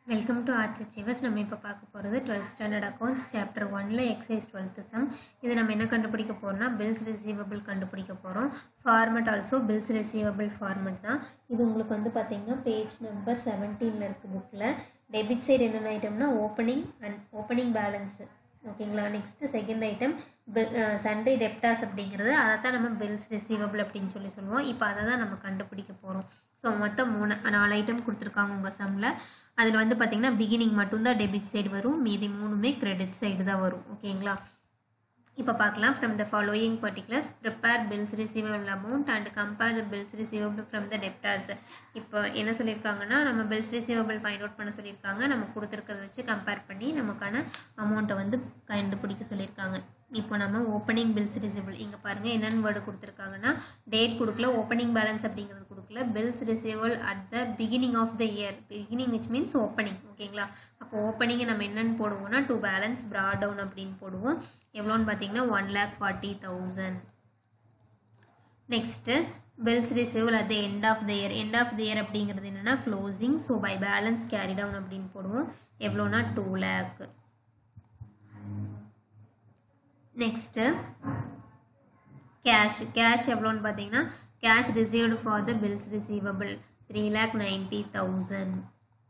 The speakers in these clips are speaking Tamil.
வெல்கம் டு ஆர்ட்ஸ் அச்சீவர்ஸ் நம்ம இப்போ பார்க்க போகிறது டுவெல்த் ஸ்டாண்டர்ட் அக்கௌண்ட்ஸ் சாப்டர் ஒனில் எக்ஸைஸ் டுவெல்த்து சம் இது நம்ம என்ன கண்டுபிடிக்க போகிறோம்னா பில்ஸ் ரிசீவபிள் கண்டுபிடிக்க போகிறோம் format also bills receivable format தான் இது உங்களுக்கு வந்து பார்த்தீங்கன்னா பேஜ் நம்பர் செவன்டீனில் இருக்குது புக்கில் டெபிட் சைடு என்னென்ன ஐட்டம்னா ஓப்பனிங் அண்ட் ஓப்பனிங் பேலன்ஸு ஓகேங்களா next second item sundry debtors அப்படிங்கிறது அதை தான் நம்ம பில்ஸ் ரிசீவபிள் அப்படின்னு சொல்லி சொல்லுவோம் இப்போ அதை தான் நம்ம கண்டுபிடிக்க போகிறோம் ஸோ மொத்தம் மூணு நாலு ஐட்டம் கொடுத்துருக்காங்க உங்கள் சம்மில் அதில் வந்து பார்த்தீங்கன்னா பிகினிங் மட்டும்தான் டெபிட் சைடு வரும் மீதி மூணுமே கிரெடிட் சைடு தான் வரும் ஓகேங்களா இப்போ பார்க்கலாம் from the following particulars prepare bills receivable amount and compare the bills receivable from the debtors இப்போ என்ன சொல்லியிருக்காங்கன்னா நம்ம பில்ஸ் ரிசீவபிள் ஃபைண்ட் அவுட் பண்ண சொல்லியிருக்காங்க நம்ம கொடுத்துருக்கிறத வச்சு கம்பேர் பண்ணி நமக்கான அமௌண்ட்டை வந்து கண்டுபிடிக்க சொல்லியிருக்காங்க இப்போ நம்ம ஓப்பனிங் பில்ஸ் ரிசீவபிள் இங்கே பாருங்கள் என்னென்னு வேர்டு கொடுத்துருக்காங்கன்னா டேட் கொடுக்கல ஓப்பனிங் பேலன்ஸ் அப்படிங்கிறது கொடுக்கல bills receivable at the beginning of the year beginning which means opening ஓகேங்களா அப்போ ஓப்பனிங்கை நம்ம என்னென்னு போடுவோம்னா டூ பேலன்ஸ் ப்ராட் டவுன் அப்படின்னு போடுவோம் எவ்வளோன்னு பார்த்தீங்கன்னா one lakh forty thousand next bills receivable at the end of the year end of the year அப்படிங்கிறது என்னென்னா closing so by balance carry down அப்படின்னு போடுவோம் எவ்வளோனா to lakh next cash cash எவ்வளோன்னு பார்த்தீங்கன்னா cash received for the bills receivable three lakh ninety thousand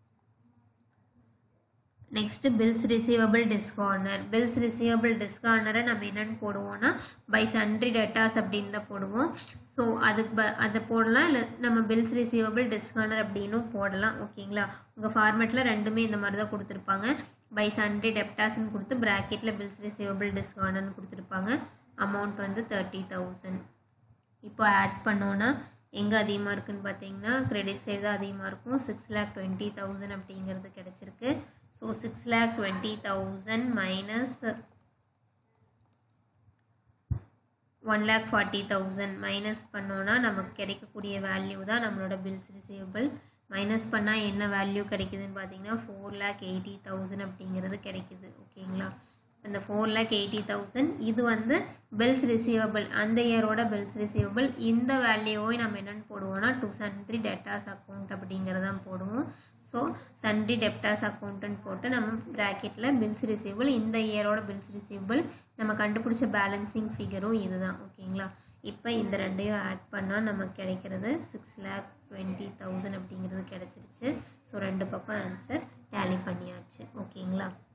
next bills receivable dishonour bills receivable டிஸ்கார்னரை நம்ம என்னென்னு போடுவோம்னா பை சன்ட்ரி டெட்டாஸ் அப்படின்னு தான் போடுவோம் ஸோ அதுக்கு ப அதை போடலாம் இல்லை நம்ம பில்ஸ் ரிசீவபிள் டிஸ்கார்னர் அப்படின்னும் போடலாம் ஓகேங்களா உங்கள் ஃபார்மேட்டில் ரெண்டுமே இந்த மாதிரி தான் கொடுத்துருப்பாங்க பை சன்ட்ரி டெப்டாஸ்ன்னு கொடுத்து ப்ராக்கெட்டில் பில்ஸ் ரிசீவபிள் டிஸ்கார்னர்னு கொடுத்துருப்பாங்க அமௌண்ட் வந்து தேர்ட்டி தௌசண்ட் இப்போ ஆட் பண்ணோன்னா எங்கே அதிகமாக இருக்குன்னு பார்த்தீங்கன்னா கிரெடிட் சைடு தான் அதிகமாக இருக்கும் சிக்ஸ் லேக் டுவெண்ட்டி தௌசண்ட் அப்படிங்கிறது கிடச்சிருக்கு so six lakh twenty thousand minus one lakh forty thousand minus பண்ணோன்னா நமக்கு கிடைக்கக்கூடிய வேல்யூ தான் நம்மளோட பில்ஸ் ரிசீவபிள் மைனஸ் பண்ணால் என்ன வேல்யூ கிடைக்குதுன்னு பார்த்தீங்கன்னா ஃபோர் லேக் எயிட்டி தௌசண்ட் அப்படிங்கிறது கிடைக்குது ஓகேங்களா இந்த ஃபோர் லேக் எயிட்டி தௌசண்ட் இது வந்து பில்ஸ் ரிசீவபிள் அந்த இயரோட பில்ஸ் ரிசீவபிள் இந்த வேல்யூவை நம்ம என்னென்னு போடுவோம்னா டூ சன்ட்ரி டெட்டாஸ் அக்கௌண்ட் அப்படிங்கிறதான் போடுவோம் ஸோ சன்ட்ரி டெப்டாஸ் அக்கௌண்ட்டுன்னு போட்டு நம்ம ப்ராக்கெட்டில் பில்ஸ் ரிசீவபிள் இந்த இயரோட பில்ஸ் ரிசீவபிள் நம்ம கண்டுபிடிச்ச பேலன்சிங் ஃபிகரும் இதுதான் ஓகேங்களா இப்போ இந்த ரெண்டையும் ஆட் பண்ணால் நமக்கு கிடைக்கிறது சிக்ஸ் லேக் டுவெண்ட்டி தௌசண்ட் அப்படிங்கிறது கிடச்சிருச்சு ஸோ ரெண்டு பக்கம் ஆன்சர் டேலி பண்ணியாச்சு ஓகேங்களா